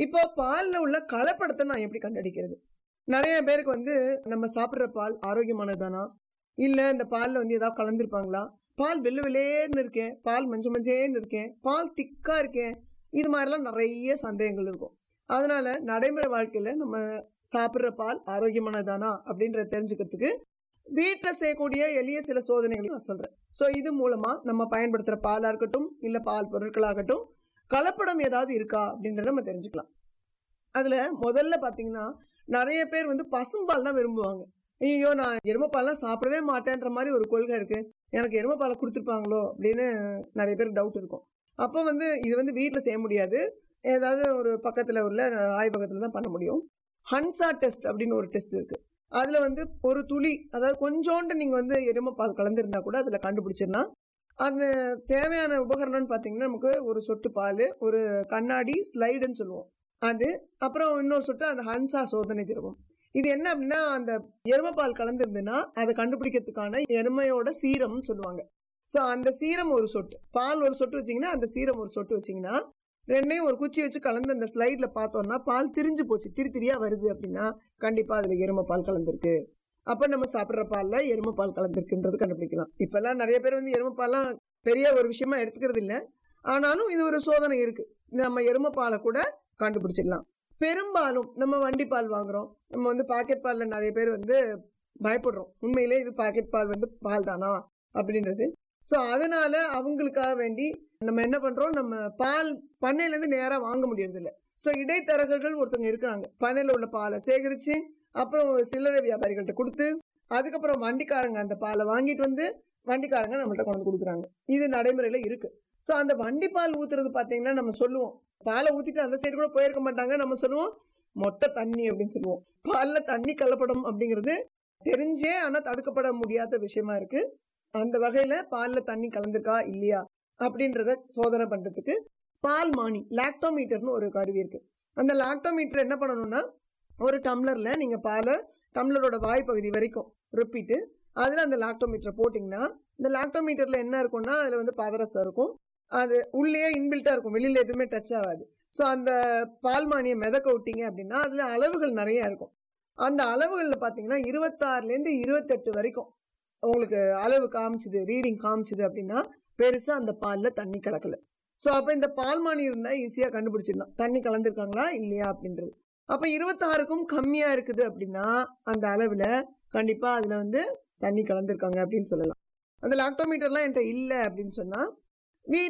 இப்போ பால்ல உள்ள கலப்படத்தை நான் எப்படி கண்டடிக்கிறது நிறைய பேருக்கு வந்து நம்ம சாப்பிடுற பால் ஆரோக்கியமானதானா இல்ல இந்த பால்ல வந்து ஏதாவது கலந்துருப்பாங்களா பால் வெள்ளை வெள்ளேன்னு இருக்கேன் பால் மஞ்ச மஞ்சேன்னு இருக்கேன் பால் திக்கா இருக்கேன் இது மாதிரிலாம் நிறைய சந்தேகங்கள் இருக்கும் அதனால நடைமுறை வாழ்க்கையில நம்ம சாப்பிடுற பால் ஆரோக்கியமானதானா அப்படின்றத தெரிஞ்சுக்கிறதுக்கு வீட்டில் செய்யக்கூடிய எளிய சில சோதனைகளையும் நான் சொல்றேன் ஸோ இது மூலமா நம்ம பயன்படுத்துற பாலா இருக்கட்டும் இல்ல பால் பொருட்களாகட்டும் கலப்படம் ஏதாவது இருக்கா அப்படின்றத நம்ம தெரிஞ்சுக்கலாம் அதுல முதல்ல பாத்தீங்கன்னா நிறைய பேர் வந்து பசும்பால் தான் விரும்புவாங்க ஐயோ நான் எருமைப்பால்லாம் சாப்பிடவே மாட்டேன்ற மாதிரி ஒரு கொள்கை இருக்கு எனக்கு எருமைப்பாலை கொடுத்துருப்பாங்களோ அப்படின்னு நிறைய பேருக்கு டவுட் இருக்கும் அப்போ வந்து இது வந்து வீட்டில் செய்ய முடியாது ஏதாவது ஒரு பக்கத்தில் உள்ள ஆய்வகத்தில் தான் பண்ண முடியும் ஹன்சா டெஸ்ட் அப்படின்னு ஒரு டெஸ்ட் இருக்கு அதில் வந்து ஒரு துளி அதாவது கொஞ்சோண்டு நீங்கள் வந்து எருமைப்பால் கலந்துருந்தா கூட அதில் கண்டுபிடிச்சிடலாம் அது தேவையான உபகரணம்னு பார்த்தீங்கன்னா நமக்கு ஒரு சொட்டு பால் ஒரு கண்ணாடி ஸ்லைடுன்னு சொல்லுவோம் அது அப்புறம் இன்னொரு சொட்டு அந்த ஹன்சா சோதனை திரவம் இது என்ன அப்படின்னா அந்த எருமைப்பால் கலந்துருந்துன்னா அதை கண்டுபிடிக்கிறதுக்கான எருமையோட சீரம்னு சொல்லுவாங்க ஸோ அந்த சீரம் ஒரு சொட்டு பால் ஒரு சொட்டு வச்சிங்கன்னா அந்த சீரம் ஒரு சொட்டு வச்சிங்கன்னா ரெண்டையும் ஒரு குச்சி வச்சு கலந்து அந்த ஸ்லைட்ல பார்த்தோம்னா பால் திரிஞ்சு போச்சு திரி திரியா வருது அப்படின்னா கண்டிப்பா அதுல எருமை பால் கலந்துருக்கு அப்ப நம்ம சாப்பிடுற பால்ல எருமை பால் கலந்துருக்குன்றது கண்டுபிடிக்கலாம் இப்பெல்லாம் நிறைய பேர் வந்து எருமை பால்லாம் பெரிய ஒரு விஷயமா எடுத்துக்கிறது இல்ல ஆனாலும் இது ஒரு சோதனை இருக்கு நம்ம எருமை பாலை கூட கண்டுபிடிச்சிடலாம் பெரும்பாலும் நம்ம வண்டி பால் வாங்குறோம் நம்ம வந்து பாக்கெட் பால்ல நிறைய பேர் வந்து பயப்படுறோம் உண்மையிலே இது பாக்கெட் பால் வந்து பால் தானா அப்படின்றது ஸோ அதனால அவங்களுக்காக வேண்டி நம்ம என்ன பண்றோம் நம்ம பால் பண்ணையில இருந்து நேரா வாங்க முடியறது இல்ல ஸோ இடைத்தரகர்கள் ஒருத்தவங்க இருக்கிறாங்க பண்ணையில உள்ள பாலை சேகரிச்சு அப்புறம் சில்லறை வியாபாரிகள்ட்ட கொடுத்து அதுக்கப்புறம் வண்டிக்காரங்க அந்த பாலை வாங்கிட்டு வந்து வண்டிக்காரங்க நம்மள்ட்ட கொண்டு வந்து கொடுக்குறாங்க இது நடைமுறையில இருக்கு ஸோ அந்த வண்டி பால் ஊத்துறது பாத்தீங்கன்னா நம்ம சொல்லுவோம் பாலை ஊத்திட்டு அந்த சைடு கூட போயிருக்க மாட்டாங்க நம்ம சொல்லுவோம் மொட்டை தண்ணி அப்படின்னு சொல்லுவோம் பால்ல தண்ணி கலப்படம் அப்படிங்கிறது தெரிஞ்சே ஆனா தடுக்கப்பட முடியாத விஷயமா இருக்கு அந்த வகையில பால்ல தண்ணி கலந்துருக்கா இல்லையா அப்படின்றத சோதனை பண்றதுக்கு பால் மானி லாக்டோமீட்டர்னு ஒரு கருவி இருக்கு அந்த லாக்டோமீட்டர் என்ன பண்ணணும்னா ஒரு டம்ளர்ல நீங்க பாலை டம்ளரோட வாய் பகுதி வரைக்கும் ருப்பிட்டு அதுல அந்த லாக்டோமீட்டரை போட்டிங்கன்னா இந்த லாக்டோமீட்டர்ல என்ன இருக்கும்னா அதுல வந்து பாதரசம் இருக்கும் அது உள்ளே இன்பில்ட்டா இருக்கும் வெளியில எதுவுமே டச் ஆகாது ஸோ அந்த பால்மானியை மிதக்க விட்டீங்க அப்படின்னா அதுல அளவுகள் நிறைய இருக்கும் அந்த அளவுகள்ல பாத்தீங்கன்னா இருபத்தாறுல இருந்து இருபத்தெட்டு வரைக்கும் உங்களுக்கு அளவு காமிச்சுது ரீடிங் காமிச்சுது அப்படின்னா பெருசா அந்த பால்ல தண்ணி கலக்கல ஸோ அப்ப இந்த பால்மானி இருந்தா ஈஸியா கண்டுபிடிச்சிடலாம் தண்ணி கலந்துருக்காங்களா இல்லையா அப்படின்றது அப்ப இருபத்தாறுக்கும் கம்மியா இருக்குது அப்படின்னா அந்த அளவுல கண்டிப்பா அதுல வந்து தண்ணி கலந்துருக்காங்க அப்படின்னு சொல்லலாம் அந்த லாக்டோமீட்டர்லாம் என்கிட்ட இல்லை அப்படின்னு சொன்னா வீ